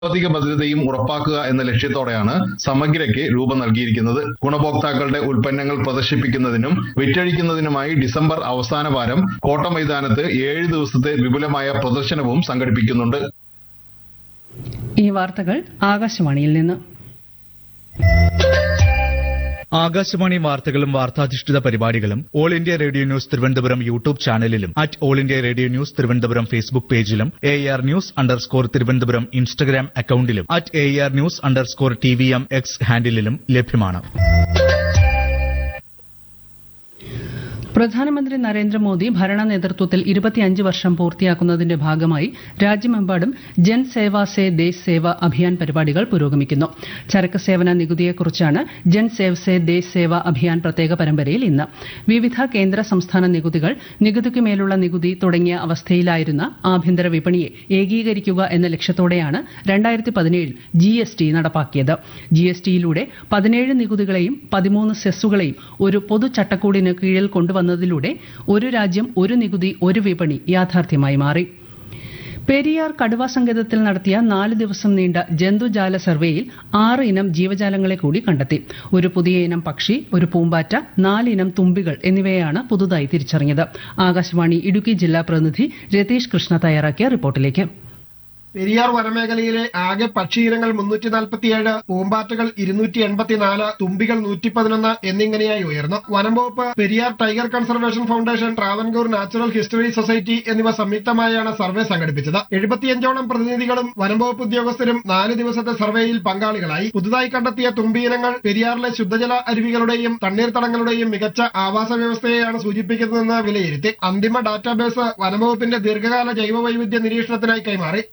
സാമ്പത്തിക ഭദ്രതയും ഉറപ്പാക്കുക എന്ന ലക്ഷ്യത്തോടെയാണ് സമഗ്രയ്ക്ക് രൂപം നൽകിയിരിക്കുന്നത് ഗുണഭോക്താക്കളുടെ ഉൽപ്പന്നങ്ങൾ പ്രദർശിപ്പിക്കുന്നതിനും വിറ്റഴിക്കുന്നതിനുമായി ഡിസംബർ അവസാന വാരം കോട്ട മൈതാനത്ത് ഏഴ് ദിവസത്തെ വിപുലമായ പ്രദർശനവും സംഘടിപ്പിക്കുന്നുണ്ട് ഈ വാർത്തകൾ ആകാശവാണിയിൽ നിന്ന് ആകാശവാണി വാർത്തകളും വാർത്താധിഷ്ഠിത പരിപാടികളും All India Radio news Thiruvananthapuram YouTube ചാനലിലും at All India Radio news Thiruvananthapuram Facebook പേജിലും A R news underscore Thiruvananthapuram Instagram അക്കൌണ്ടിലും at A R news underscore T V M X ഹാൻഡിലും ലഭ്യമാണ് പ്രധാനമന്ത്രി നരേന്ദ്രമോദി ഭരണ നേതൃത്വത്തിൽ ഇരുപത്തിയഞ്ച് വർഷം പൂർത്തിയാക്കുന്നതിന്റെ ഭാഗമായി രാജ്യമെമ്പാടും ജൻ സേവ സേ ദേശ് സേവ അഭിയാൻ പരിപാടികൾ പുരോഗമിക്കുന്നു ചരക്ക് സേവന നികുതിയെക്കുറിച്ചാണ് ജൻ സേവ് സേ ദേശ് സേവ അഭിയാൻ പ്രത്യേക പരമ്പരയിൽ ഇന്ന് വിവിധ കേന്ദ്ര സംസ്ഥാന നികുതികൾ നികുതിക്ക് മേലുള്ള നികുതി തുടങ്ങിയ അവസ്ഥയിലായിരുന്ന ആഭ്യന്തര വിപണിയെ ഏകീകരിക്കുക എന്ന ലക്ഷ്യത്തോടെയാണ് രണ്ടായിരത്തി പതിനേഴിൽ ജി എസ് ടി നടപ്പാക്കിയത് ജി എസ് ടിയിലൂടെ പതിനേഴ് നികുതികളെയും പതിമൂന്ന് സെസ്സുകളെയും ഒരു പൊതു ചട്ടക്കൂടിന് കീഴിൽ കൊണ്ടുവന്നതിലൂടെ ഒരു രാജ്യം ഒരു നികുതി ഒരു വിപണി യാഥാർത്ഥ്യമായി മാറി പെരിയാർ കടുവ സങ്കേതത്തിൽ നടത്തിയ നാല് ദിവസം നീണ്ട ജന്തുജാല സർവേയിൽ ആറ് ഇനം ജീവജാലങ്ങളെ കൂടി കണ്ടെത്തി ഒരു പുതിയ ഇനം പക്ഷി ഒരു പൂമ്പാറ്റ നാല് ഇനം തുമ്പികൾ എന്നിവയാണ് പുതുതായി തിരിച്ചറിഞ്ഞത് ആകാശവാണി ഇടുക്കി ജില്ലാ പ്രതിനിധി രതീഷ് കൃഷ്ണ തയ്യാറാക്കിയ റിപ്പോർട്ടിലേക്ക് പെരിയാർ വനമേഖലയിലെ ആകെ പക്ഷിയിനങ്ങൾ മുന്നൂറ്റി നാൽപ്പത്തിയേഴ് പൂമ്പാറ്റകൾ ഇരുന്നൂറ്റി എൺപത്തിനാല് തുമ്പികൾ നൂറ്റി പതിനൊന്ന് എന്നിങ്ങനെയായി ഉയർന്നു വനം വകുപ്പ് Periyar tiger conservation foundation Travancore natural history society എന്നിവ സംയുക്തമായാണ് സർവേ സംഘടിപ്പിച്ചത് എഴുപത്തിയഞ്ചോളം പ്രതിനിധികളും വനം വകുപ്പ് ഉദ്യോഗസ്ഥരും നാല് ദിവസത്തെ സർവേയിൽ പങ്കാളികളായി പുതുതായി കണ്ടെത്തിയ തുമ്പിയിനങ്ങൾ പെരിയാറിലെ ശുദ്ധജല അരുവികളുടെയും തണ്ണീർത്തടങ്ങളുടെയും മികച്ച ആവാസ വ്യവസ്ഥയെയാണ് സൂചിപ്പിക്കുന്നതെന്ന് വിലയിരുത്തി അന്തിമ ഡാറ്റാബേസ് വനംവകുപ്പിന്റെ ദീർഘകാല ജൈവവൈവിധ്യ നിരീക്ഷണത്തിനായി കൈമാറി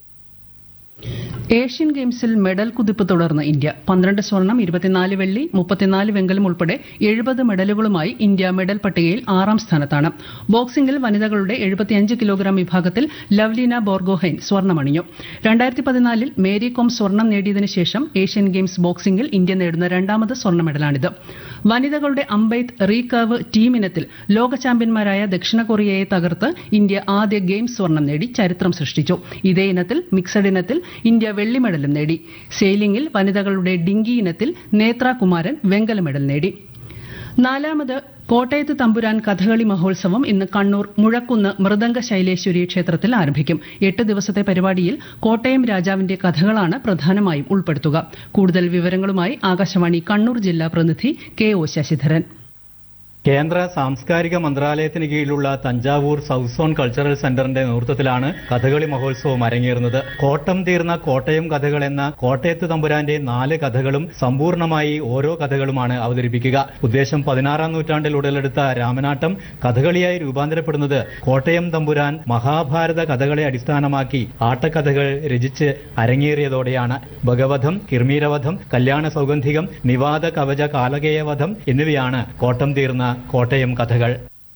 ഏഷ്യൻ ഗെയിംസിൽ മെഡൽ കുതിപ്പ് തുടർന്ന് ഇന്ത്യ പന്ത്രണ്ട് സ്വർണം ഇരുപത്തിനാല് വെള്ളി മുപ്പത്തിനാല് വെങ്കലം ഉൾപ്പെടെ എഴുപത് മെഡലുകളുമായി ഇന്ത്യ മെഡൽ പട്ടികയിൽ ആറാം സ്ഥാനത്താണ് ബോക്സിംഗിൽ വനിതകളുടെ എഴുപത്തിയഞ്ച് കിലോഗ്രാം വിഭാഗത്തിൽ ലവ്ലീന ബോർഗോഹൈൻ സ്വർണ്ണമണിഞ്ഞു രണ്ടായിരത്തി പതിനാലിൽ മേരി കോം സ്വർണം നേടിയതിനു ശേഷം ഏഷ്യൻ ഗെയിംസ് ബോക്സിംഗിൽ ഇന്ത്യ നേടുന്ന രണ്ടാമത് സ്വർണ്ണ മെഡലാണിത് വനിതകളുടെ അമ്പെയ്ത്ത് റീകർവ് ടീം ഇനത്തിൽ ലോക ചാമ്പ്യന്മാരായ ദക്ഷിണ കൊറിയയെ തകർത്ത് ഇന്ത്യ ആദ്യ ഗെയിംസ് സ്വർണം നേടി ചരിത്രം സൃഷ്ടിച്ചു ഇതേ ഇനത്തിൽ മിക്സഡ് ഇനത്തിൽ ഇന്ത്യ വെള്ളി മെഡലും നേടി സെയിലിംഗിൽ വനിതകളുടെ ഡിങ്കി ഇനത്തിൽ നേത്ര കുമാരൻ വെങ്കല മെഡൽ നേടി നാലാമത് കോട്ടയത്ത് തമ്പുരാൻ കഥകളി മഹോത്സവം ഇന്ന് കണ്ണൂർ മുഴക്കുന്ന് മൃദംഗ ശൈലേശ്വരി ക്ഷേത്രത്തിൽ ആരംഭിക്കും എട്ട് ദിവസത്തെ പരിപാടിയിൽ കോട്ടയം രാജാവിന്റെ കഥകളാണ് പ്രധാനമായും ഉൾപ്പെടുത്തുക കൂടുതൽ വിവരങ്ങളുമായി ആകാശവാണി കണ്ണൂർ ജില്ലാ പ്രതിനിധി കെ ഒ ശശിധരൻ കേന്ദ്ര സാംസ്കാരിക മന്ത്രാലയത്തിന് കീഴിലുള്ള തഞ്ചാവൂർ സൗത്ത് സോൺ കൾച്ചറൽ സെന്ററിന്റെ നേതൃത്വത്തിലാണ് കഥകളി മഹോത്സവം അരങ്ങേറുന്നത് കോട്ടം തീർന്ന കോട്ടയം കഥകൾ എന്ന കോട്ടയത്ത് തമ്പുരാന്റെ നാല് കഥകളും സമ്പൂർണമായി ഓരോ കഥകളുമാണ് അവതരിപ്പിക്കുക ഉദ്ദേശം പതിനാറാം നൂറ്റാണ്ടിൽ ഉടലെടുത്ത രാമനാട്ടം കഥകളിയായി രൂപാന്തരപ്പെടുന്നത് കോട്ടയം തമ്പുരാൻ മഹാഭാരത കഥകളെ അടിസ്ഥാനമാക്കി ആട്ടക്കഥകൾ രചിച്ച് അരങ്ങേറിയതോടെയാണ് ഭഗവധം കിർമീരവധം കല്യാണ സൗഗന്ധികം നിവാദ കവച കാലകേയവധം എന്നിവയാണ് കോട്ടം തീർന്ന കോട്ടയം കഥകൾ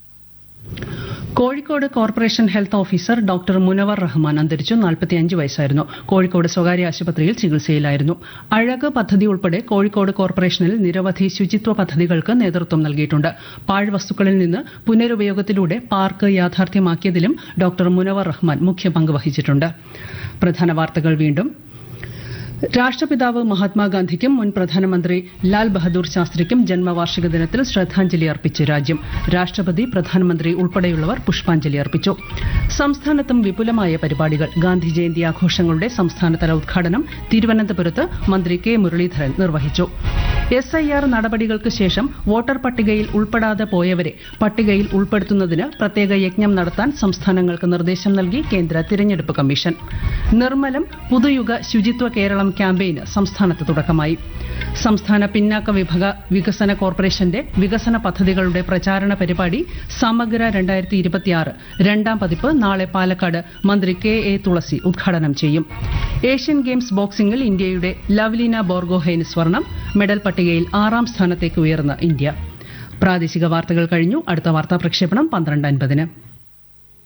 Kozhikode corporation health officer doctor Munavar Rahman അന്തരിച്ചു നാൽപ്പത്തിയഞ്ച് വയസ്സായിരുന്നു കോഴിക്കോട് സ്വകാര്യ ആശുപത്രിയിൽ ചികിത്സയിലായിരുന്നു അഴക് പദ്ധതി ഉൾപ്പെടെ കോഴിക്കോട് കോർപ്പറേഷനിൽ നിരവധി ശുചിത്വ പദ്ധതികൾക്ക് നേതൃത്വം നൽകിയിട്ടുണ്ട് പാഴ്വസ്തുക്കളിൽ നിന്ന് പുനരുപയോഗത്തിലൂടെ പാർക്ക് യാഥാർത്ഥ്യമാക്കിയതിലും ഡോക്ടർ മുനവർ റഹ്മാൻ മുഖ്യ പങ്ക് വഹിച്ചിട്ടുണ്ട് പ്രധാന വാർത്തകൾ വീണ്ടും രാഷ്ട്രപിതാവ് മഹാത്മാഗാന്ധിക്കും മുൻ പ്രധാനമന്ത്രി ലാൽ ബഹദൂർ ശാസ്ത്രിക്കും ജന്മവാർഷിക ദിനത്തിൽ ശ്രദ്ധാഞ്ജലി അർപ്പിച്ച് രാജ്യം രാഷ്ട്രപതി പ്രധാനമന്ത്രി ഉൾപ്പെടെയുള്ളവർ പുഷ്പാഞ്ജലി അർപ്പിച്ചു സംസ്ഥാനത്തും വിപുലമായ പരിപാടികൾ ഗാന്ധി ജയന്തി ആഘോഷങ്ങളുടെ സംസ്ഥാനതല ഉദ്ഘാടനം തിരുവനന്തപുരത്ത് മന്ത്രി കെ മുരളീധരൻ നിർവഹിച്ചു എസ് ഐ ആർ നടപടികൾക്ക് ശേഷം വോട്ടർ പട്ടികയിൽ ഉൾപ്പെടാതെ പോയവരെ പട്ടികയിൽ ഉൾപ്പെടുത്തുന്നതിന് പ്രത്യേക യജ്ഞം നടത്താൻ സംസ്ഥാനങ്ങൾക്ക് നിർദ്ദേശം നൽകി കേന്ദ്ര തിരഞ്ഞെടുപ്പ് കമ്മീഷൻ നിർമ്മലം പുതുയുഗ ശുചിത്വ കേരളം ക്യാമ്പയിന് സംസ്ഥാനത്ത് തുടക്കമായി സംസ്ഥാന പിന്നാക്ക വിഭാഗ വികസന കോർപ്പറേഷന്റെ വികസന പദ്ധതികളുടെ പ്രചാരണ പരിപാടി സമഗ്ര രണ്ടായിരത്തി ഇരുപത്തിയാറ് രണ്ടാം പതിപ്പ് നാളെ പാലക്കാട് മന്ത്രി കെ എ തുളസി ഉദ്ഘാടനം ചെയ്യും ഏഷ്യൻ ഗെയിംസ് ബോക്സിംഗിൽ ഇന്ത്യയുടെ ലവ്ലീന ബോർഗോഹൈന് സ്വർണം മെഡൽ പട്ടികയിൽ ആറാം സ്ഥാനത്തേക്ക് ഉയർന്ന ഇന്ത്യ പ്രാദേശിക വാർത്തകൾ കഴിഞ്ഞു അടുത്ത വാർത്താ പ്രക്ഷേപണം പന്ത്രണ്ട് അൻപതിന്